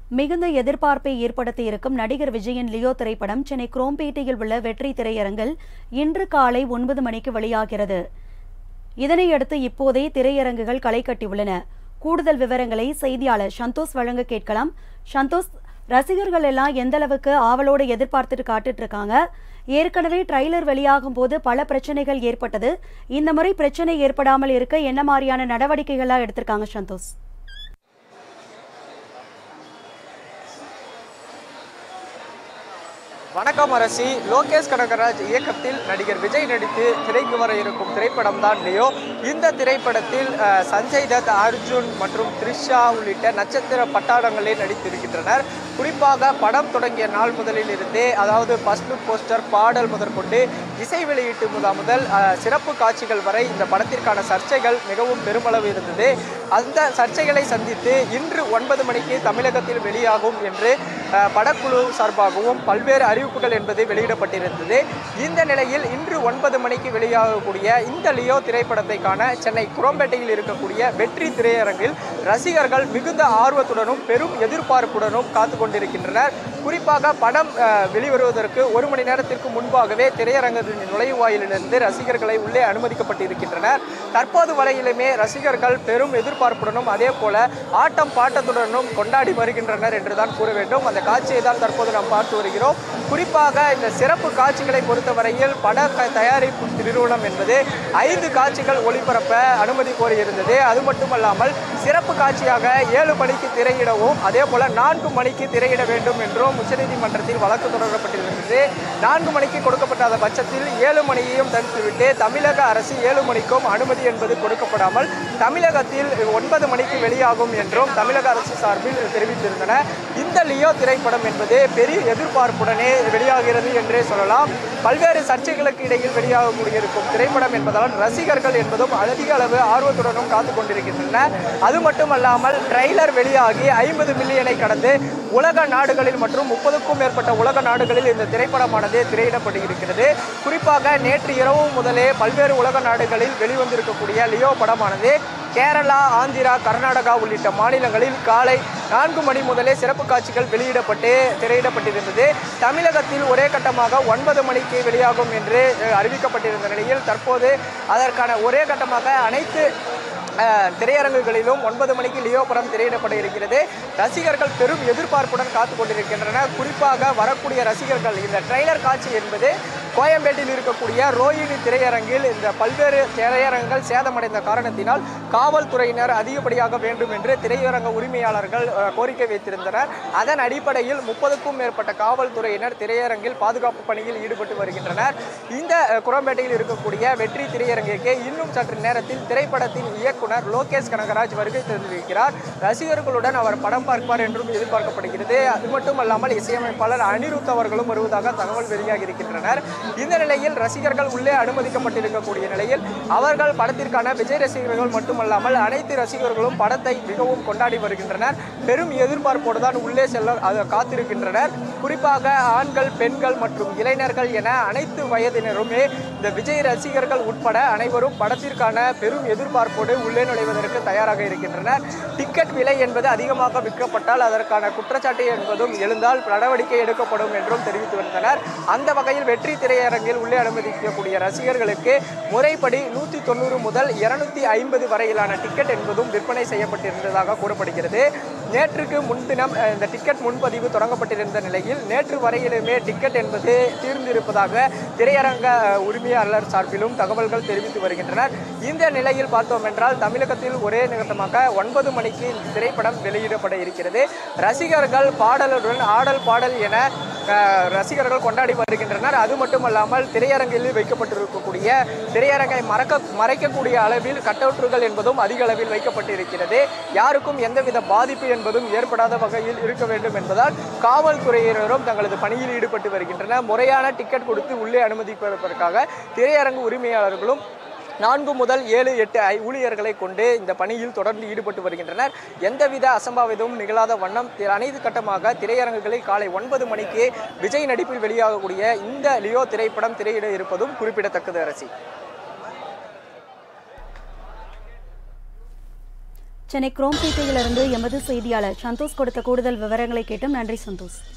மிகுந்த எதிர்பார்ப்பை ஏற்படுத்தியிருக்கும் நடிகர் விஜயின் லியோ திரைப்படம் சென்னை குரோம்பேட்டையில் உள்ள வெற்றி திரையரங்கில் இன்று காலை ஒன்பது மணிக்கு வெளியாகிறது இதனையடுத்து இப்போதே திரையரங்குகள் களை கட்டியுள்ளன கூடுதல் விவரங்களை செய்தியாளர் சந்தோஷ் வழங்க கேட்கலாம் சந்தோஷ் ரசிகர்கள் எல்லாம் எந்த அளவுக்கு ஆவலோடு எதிர்பார்த்துட்டு காத்துட்டு இருக்காங்க ஏற்கனவே ட்ரைலர் வெளியாகும் போது பல பிரச்சனைகள் ஏற்பட்டது இந்த முறை பிரச்சனை ஏற்படாமல் இருக்க என்ன மாதிரியான நடவடிக்கைகள்லாம் எடுத்திருக்காங்க சந்தோஷ் வணக்கம் அரசி லோகேஷ் கனகராஜ் இயக்கத்தில் நடிகர் விஜய் நடித்து திரைக்கு வர இருக்கும் திரைப்படம் தான் லியோ இந்த திரைப்படத்தில் அஹ், சஞ்சய் தத் அர்ஜுன் மற்றும் த்ரிஷா உள்ளிட்ட நட்சத்திர பட்டாளங்களே நடித்திருக்கின்றனர் குறிப்பாக படம் தொடங்கிய நாள் முதலில் இருந்தே அதாவது ஃபர்ஸ்ட் லுக் போஸ்டர் பாடல் முதற்கொண்டு இசை வெளியீட்டு முதல் முதல் அஹ், சிறப்பு காட்சிகள் வரை இந்த படத்திற்கான சர்ச்சைகள் மிகவும் பெருமளவு இருந்தது அந்த சர்ச்சைகளை சந்தித்து இன்று ஒன்பது மணிக்கு தமிழகத்தில் வெளியாகும் என்று அஹ், படக்குழு சார்பாகவும் பல்வேறு அறிவிப்புகள் என்பது வெளியிடப்பட்டிருந்தது இந்த நிலையில் இன்று ஒன்பது மணிக்கு வெளியாகக்கூடிய இந்த லியோ திரைப்படத்தை காண சென்னை குரோம்பேட்டையில் இருக்கக்கூடிய வெற்றி திரையரங்கில் ரசிகர்கள் மிகுந்த ஆர்வத்துடனும் பெரும் எதிர்பார்ப்புடனும் காத்து கொண்டிருக்கின்றனர் குறிப்பாக படம் அஹ், வெளிவருவதற்கு ஒரு மணி நேரத்திற்கு முன்பாகவே திரையரங்கத்தின் நுழைவாயிலிருந்து ரசிகர்களை உள்ளே அனுமதிக்கப்பட்டிருக்கின்றனர் தற்போது வரையிலுமே ரசிகர்கள் பெரும் எதிர்பார்ப்புடனும் அதே போல ஆட்டம் பாட்டத்துடனும் கொண்டாடி வருகின்றனர் என்றுதான் கூற வேண்டும் அந்த காட்சியை தான் தற்போது நாம் பார்த்து வருகிறோம் குறிப்பாக இந்த சிறப்பு காட்சிகளை பொறுத்தவரையில் பட க- தயாரிப்பு நிறுவனம் என்பது ஐந்து காட்சிகள் ஒளிபரப்ப அனுமதி கோரியிருந்தது அது மட்டுமல்லாமல் சிறப்பு காட்சியாக ஏழு மணிக்கு திரையிடவும் அதே போல நான்கு மணிக்கு திரையிட வேண்டும் என்றும் உச்சநீதிமன்றத்தில் வழக்கு தொடரப்பட்டிருந்தது நான்கு மணிக்கு கொடுக்கப்படாத பட்சத்தில் ஏழு மணியையும் தடுத்துவிட்டு தமிழக அரசு ஏழு மணிக்கும் அனுமதி என்பது கொடுக்கப்படாமல் தமிழகத்தில் ஒன்பது மணிக்கு வெளியாகும் என்றும் தமிழக அரசு சார்பில் தெரிவித்திருந்தன இந்த லியோ திரைப்படம் என்பது பெரிய எதிர்பார்ப்புடனே வெளியாகிறது என்றே சொல்லலாம் பல்வேறு சர்ச்சைகளுக்கு இடையில் வெளியாகக்கூடிய இருக்கும் திரைப்படம் என்பதால் ரசிகர்கள் என்பதும் அதிக அளவு ஆர்வத்துடனும் காத்து கொண்டிருக்கின்றன அது மட்டுமல்லாமல் ட்ரெய்லர் வெளியாகி ஐம்பது மில்லியனை கடந்து உலக நாடுகளில் மற்றும் முப்பதுக்கும் மேற்பட்ட உலக நாடுகளில் இந்த திரைப்படமானது திரையிடப்பட்டிருக்கிறது குறிப்பாக நேற்று இரவு முதலே பல்வேறு உலக நாடுகளில் வெளிவந்திருக்கக்கூடிய லியோ படமானது கேரளா ஆந்திரா கர்நாடகா உள்ளிட்ட மாநிலங்களில் காலை நான்கு மணி முதலே சிறப்பு காட்சிகள் வெளியிடப்பட்டு திரையிடப்பட்டிருந்தது தமிழகத்தில் ஒரே கட்டமாக ஒன்பது மணிக்கு வெளியாகும் என்று அஹ், அறிவிக்கப்பட்டிருந்த நிலையில் தற்போது அதற்கான ஒரே கட்டமாக அனைத்து அஹ், திரையரங்குகளிலும் ஒன்பது மணிக்கு லியோ படம் திரையிடப்பட இருக்கிறது ரசிகர்கள் பெரும் எதிர்பார்ப்புடன் காத்து கொண்டிருக்கின்றனர் குறிப்பாக வரக்கூடிய ரசிகர்கள் இந்த ட்ரெய்லர் காட்சி என்பது கோயம்பேட்டில் இருக்கக்கூடிய ரோஹிணி திரையரங்கில் இந்த பல்வேறு திரையரங்குகள் சேதமடைந்த காரணத்தினால் காவல்துறையினர் அதிகப்படியாக வேண்டும் என்று திரையரங்க உரிமையாளர்கள் அஹ், கோரிக்கை வைத்திருந்தனர் அதன் அடிப்படையில் முப்பதுக்கும் மேற்பட்ட காவல்துறையினர் திரையரங்கில் பாதுகாப்பு பணியில் ஈடுபட்டு வருகின்றனர் இந்த அஹ், குரம்பேட்டையில் இருக்கக்கூடிய வெற்றி திரையரங்கிற்கு இன்னும் சற்று நேரத்தில் திரைப்படத்தின் இயக்குனர் லோகேஷ் கனகராஜ் வருகை தந்திருக்கிறார் ரசிகர்களுடன் அவர் படம் பார்ப்பார் என்றும் எதிர்பார்க்கப்படுகிறது அது மட்டுமல்லாமல் இசையமைப்பாளர் அனிருத் அவர்களும் வருவதாக தகவல் வெளியாகி இருக்கின்றனர் இந்த நிலையில் ரசிகர்கள் உள்ளே அனுமதிக்கப்பட்டிருக்கக்கூடிய நிலையில் அவர்கள் படத்திற்கான விஜய் ரசிகர்கள் மட்டுமல்லாமல் அனைத்து ரசிகர்களும் படத்தை மிகவும் கொண்டாடி வருகின்றனர் பெரும் எதிர்பார்ப்போடு தான் உள்ளே செல்ல அது காத்திருக்கின்றனர் குறிப்பாக ஆண்கள் பெண்கள் மற்றும் இளைஞர்கள் என அனைத்து வயதினருமே இந்த விஜய் ரசிகர்கள் உட்பட அனைவரும் படத்திற்கான பெரும் எதிர்பார்ப்போடு உள்ளே நுழைவதற்கு தயாராக இருக்கின்றனர் டிக்கெட் விலை என்பது அதிகமாக விற்கப்பட்டால் அதற்கான குற்றச்சாட்டு என்பதும் எழுந்தால் நடவடிக்கை எடுக்கப்படும் என்றும் தெரிவித்து வந்தனர் அந்த வகையில் வெற்றி திரையரங்கில் உள்ளே அனுமதிக்கக்கூடிய ரசிகர்களுக்கு முறைப்படி நூற்றி தொண்ணூறு முதல் இருநூத்தி ஐம்பது வரையிலான டிக்கெட் என்பதும் விற்பனை செய்யப்பட்டிருந்ததாக கூறப்படுகிறது நேற்றுக்கு முன்தினம் அஹ், இந்த டிக்கெட் முன்பதிவு தொடங்கப்பட்டிருந்த நிலையில் நேற்று வரையிலுமே டிக்கெட் என்பது தீர்ந்திருப்பதாக திரையரங்க அஹ், உரிமையாளர் சார்பிலும் தகவல்கள் தெரிவித்து வருகின்றனர் இந்த நிலையில் பார்த்தோம் என்றால் தமிழகத்தில் ஒரே நிமித்தமாக ஒன்பது மணிக்கு இந்த திரைப்படம் வெளியிடப்பட இருக்கிறது ரசிகர்கள் பாடலுடன் ஆடல் பாடல் என அஹ், ரசிகர்கள் கொண்டாடி வருகின்றனர் அது மட்டுமல்லாமல் திரையரங்கில் வைக்கப்பட்டிருக்கக்கூடிய திரையரங்கை மறக்க மறைக்கக்கூடிய அளவில் கட்டவுட்டுகள் என்பதும் அதிக அளவில் வைக்கப்பட்டிருக்கிறது யாருக்கும் எந்தவித பாதிப்பு என்பதும் ஏற்படாத வகையில் இருக்க வேண்டும் என்பதால் காவல்துறையினரும் தங்களது பணியில் ஈடுபட்டு வருகின்றனர் முறையான டிக்கெட் கொடுத்து உள்ளே அனுமதிப்பதற்காக திரையரங்கு உரிமையாளர்களும் நான்கு முதல் ஏழு எட்டு ஐ- ஊழியர்களை கொண்டு இந்த பணியில் தொடர்ந்து ஈடுபட்டு வருகின்றனர் எந்தவித அசம்பாவிதமும் நிகழாத வண்ணம் தி- அனைத்து கட்டமாக திரையரங்குகளில் காலை ஒன்பது மணிக்கு விஜய் நடிப்பில் வெளியாகக்கூடிய இந்த லியோ திரைப்படம் திரையிட இருப்பதும் குறிப்பிடத்தக்கது அரசி சென்னை குரோம்பேட்டையிலிருந்து எமது செய்தியாளர் சந்தோஷ் கொடுத்த கூடுதல் விவரங்களை கேட்டும் நன்றி சந்தோஷ்